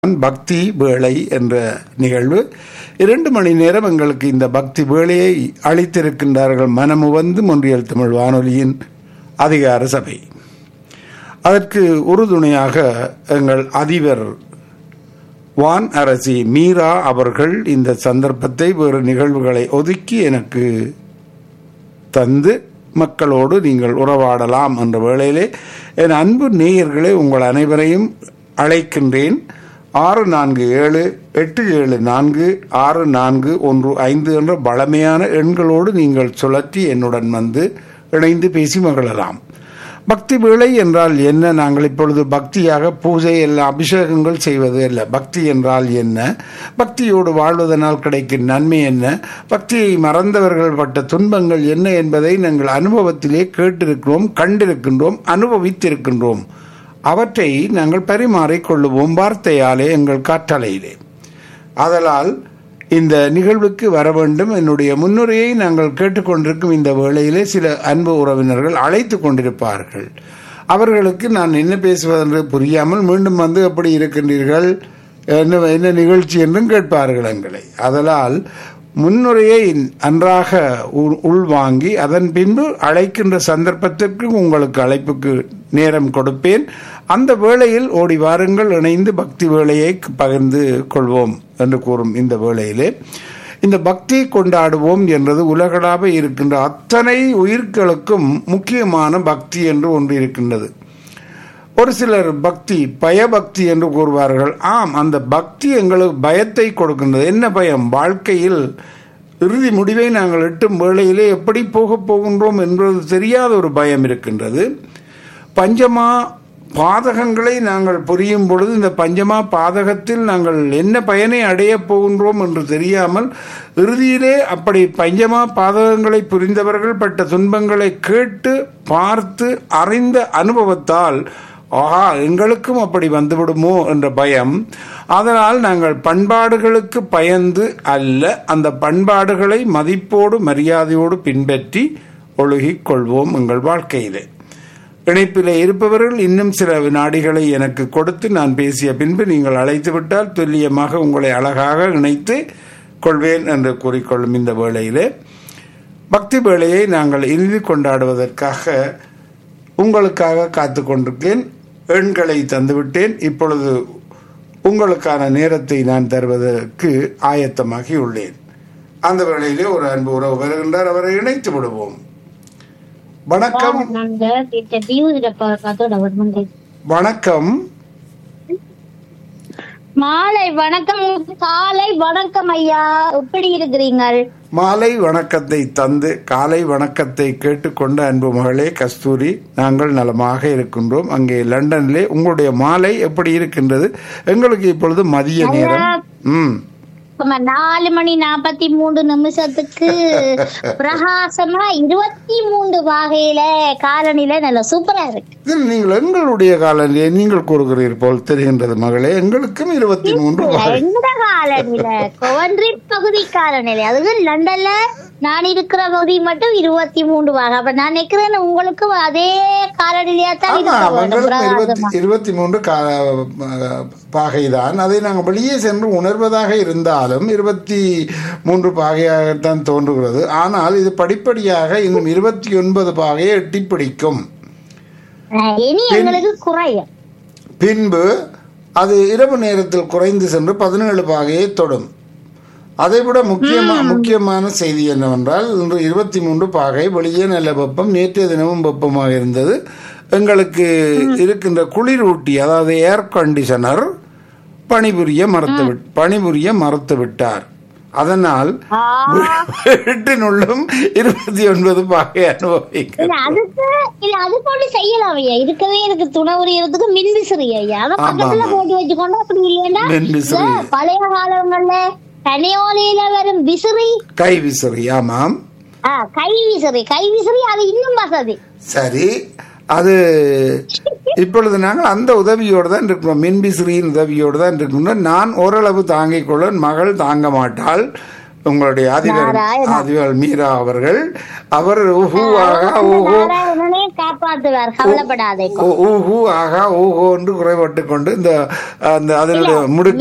பக்தி வேளை என்ற நிகழ்வு இரண்டு மணி நேரம் எங்களுக்கு இந்த பக்தி வேளையை அளித்திருக்கின்றார்கள் மனமுவந்து மொன்றியல் தமிழ் வானொலியின் அதிகார சபை அதற்கு உறுதுணையாக எங்கள் அதிபர் வான் அரசி மீரா அவர்கள் இந்த சந்தர்ப்பத்தை வேறு நிகழ்வுகளை ஒதுக்கி எனக்கு தந்து மக்களோடு நீங்கள் உறவாடலாம் என்ற வேளையிலே என் அன்பு நேயர்களே உங்கள் அனைவரையும் அழைக்கின்றேன் ஆறு நான்கு ஏழு எட்டு ஏழு நான்கு ஆறு நான்கு ஒன்று ஐந்து என்ற பழமையான எண்களோடு நீங்கள் சுழற்றி என்னுடன் வந்து இணைந்து பேசி மகிழலாம் பக்தி வேலை என்றால் என்ன நாங்கள் இப்பொழுது பக்தியாக பூஜை எல்லாம் அபிஷேகங்கள் செய்வது அல்ல பக்தி என்றால் என்ன பக்தியோடு வாழ்வதனால் கிடைக்கும் நன்மை என்ன பக்தியை மறந்தவர்கள் பட்ட துன்பங்கள் என்ன என்பதை நாங்கள் அனுபவத்திலே கேட்டிருக்கிறோம் கண்டிருக்கின்றோம் அனுபவித்திருக்கின்றோம் அவற்றை நாங்கள் பரிமாறிக் கொள்ளுவோம் வார்த்தையாலே எங்கள் காற்றலையிலே ஆதலால் இந்த நிகழ்வுக்கு வர வேண்டும் என்னுடைய முன்னுரையை நாங்கள் கேட்டுக்கொண்டிருக்கும் இந்த வேளையிலே சில அன்பு உறவினர்கள் அழைத்து கொண்டிருப்பார்கள் அவர்களுக்கு நான் என்ன பேசுவதென்று புரியாமல் மீண்டும் வந்து எப்படி இருக்கின்றீர்கள் என்ன என்ன நிகழ்ச்சி என்றும் கேட்பார்கள் எங்களை அதனால் முன்னுரையை நன்றாக உள்- உள்வாங்கி அதன் பின்பு அழைக்கின்ற சந்தர்ப்பத்திற்கு உங்களுக்கு அழைப்புக்கு நேரம் கொடுப்பேன் அந்த வேளையில் ஓடி வாருங்கள் இணைந்து பக்தி வேளையை பகிர்ந்து கொள்வோம் என்று கூறும் இந்த வேளையிலே இந்த பக்தி கொண்டாடுவோம் என்றது உலகளாக இருக்கின்ற அத்தனை உயிர்களுக்கும் முக்கியமான பக்தி என்று ஒன்று இருக்கின்றது ஒரு சிலர் பக்தி பயபக்தி என்று கூறுவார்கள் ஆம் அந்த பக்தி எங்களுக்கு பயத்தை கொடுக்கின்றது என்ன பயம் வாழ்க்கையில் இறுதி முடிவை நாங்கள் எட்டும் வேளையிலே எப்படி போகப் போகின்றோம் என்பது தெரியாத ஒரு பயம் இருக்கின்றது பஞ்சமா பாதகங்களை நாங்கள் புரியும் பொழுது இந்த பஞ்சமா பாதகத்தில் நாங்கள் என்ன பயனை அடையப் போகின்றோம் என்று தெரியாமல் இறுதியிலே அப்படி பஞ்சமா பாதகங்களை புரிந்தவர்கள் பட்ட துன்பங்களை கேட்டு பார்த்து அறிந்த அனுபவத்தால் ஆஹா எங்களுக்கும் அப்படி வந்துவிடுமோ என்ற பயம் அதனால் நாங்கள் பண்பாடுகளுக்கு பயந்து அல்ல அந்த பண்பாடுகளை மதிப்போடு மரியாதையோடு பின்பற்றி ஒழுகிக் கொள்வோம் எங்கள் வாழ்க்கையிலே இணைப்பிலே இருப்பவர்கள் இன்னும் சில வினாடிகளை எனக்கு கொடுத்து நான் பேசிய பின்பு நீங்கள் அழைத்து விட்டால் துல்லியமாக உங்களை அழகாக இணைத்து கொள்வேன் என்று கூறிக்கொள்ளும் இந்த வேளையிலே பக்தி வேளையை நாங்கள் இறுதி கொண்டாடுவதற்காக உங்களுக்காக காத்து கொண்டிருக்கேன் எண்களை தந்துவிட்டேன் இப்பொழுது உங்களுக்கான நேரத்தை நான் தருவதற்கு ஆயத்தமாகி உள்ளேன் அந்த வேளையிலே ஒரு அன்பு உறவு வருகின்றார் அவரை இணைத்து விடுவோம் வணக்கம் நாங்க இந்த வியூஸ்ல பார்த்தோட வந்து வணக்கம் மாலை வணக்கம் காலை வணக்கம் ஐயா எப்படி இருக்கிறீங்கள் மாலை வணக்கத்தை தந்து காலை வணக்கத்தை கேட்டுக்கொண்ட அன்பு மகளே கஸ்தூரி நாங்கள் நலமாக இருக்கின்றோம் அங்கே லண்டனிலே உங்களுடைய மாலை எப்படி இருக்கின்றது எங்களுக்கு இப்பொழுது மதிய நேரம் ம் சும்மா நாலு மணி நாற்பத்தி மூன்று நிமிஷத்துக்கு பிரகாசமா இருபத்தி மூன்று வகையில காலநிலை நல்ல சூப்பரா இருக்கு இதில் நீங்கள் எங்களுடைய காலநிலையை நீங்கள் கூறுகிறீர் போல் தெரிகின்றது மகளே எங்களுக்கும் இருபத்தி மூன்று வகை எந்த காலநிலை கொவன்றி பகுதி காலநிலை அதுவும் லண்டன்ல நான் இருக்கிற பகுதி மட்டும் இருபத்தி மூன்று வகை அப்ப நான் நிக்கிறேன் உங்களுக்கு அதே காலநிலையா தான் ஆமா இருக்க வேண்டும் எங்களுக்கும் இருபத்தி பிரகாசமா இருபத்தி மூன்று பாகைதான் அதை நாங்கள் வெளியே சென்று உணர்வதாக இருந்தாலும் இருபத்தி மூன்று பாகையாகத்தான் தோன்றுகிறது ஆனால் இது படிப்படியாக இன்னும் இருபத்தி ஒன்பது பாகையை எட்டி பிடிக்கும் அஹ் இனி எங்களுக்கு குறையும் பின்பு அது இரவு நேரத்தில் குறைந்து சென்று பதினேழு பாகையை தொடும் அதைவிட முக்கியமா முக்கியமான செய்தி என்னவென்றால் இன்று இருபத்தி மூன்று பாகை வெளியே நல்ல வெப்பம் நேற்றைய தினமும் வெப்பமாக இருந்தது எங்களுக்கு இருக்கின்ற குளிரூட்டி அதாவது ஏர் கண்டிஷனர் பணிபுரிய மறுத்து விட் பணிபுரிய மறுத்து விட்டார் அதனால் வீட்டினுள்ளும் இருபத்தி ஒன்பது பாகை அனுபவிக்க இல்ல அதுக்கு இல்ல அது போட்டு செய்யலாம் ஐயா இருக்கவே இருக்கு துணை உரியறதுக்கு மின் விசிறி ஐயா அதை பக்கத்துல போட்டு வச்சுக்கொண்டு அப்படி இல்லையா மின்விசிறி பழைய காலங்கள்ல பனையோலையில வரும் விசிறி கை விசிறி ஆமாம் ஆ, கை விசிறி கை விசிறி அது இன்னும் வசதி சரி அது இப்பொழுது நாங்கள் அந்த உதவியோடு தான் இருக்கிறோம் மின்விசிறியின் உதவியோடு தான் இருக்கின்றோம் நான் ஓரளவு தாங்கிக் கொள்ள மகள் தாங்க மாட்டாள் உங்களுடைய ஆதிவர் நாராயணா. ஆதிவர் மீரா அவர்கள் அவர் ஊஹூ ஆகா ஊஹோ நாராயணனே காப்பாத்துவார் கவலைப்படாதே ஊஹூ ஆகா ஊஹோ என்று குறைபட்டு கொண்டு இந்த அந்த அதனுடைய முடுக்கு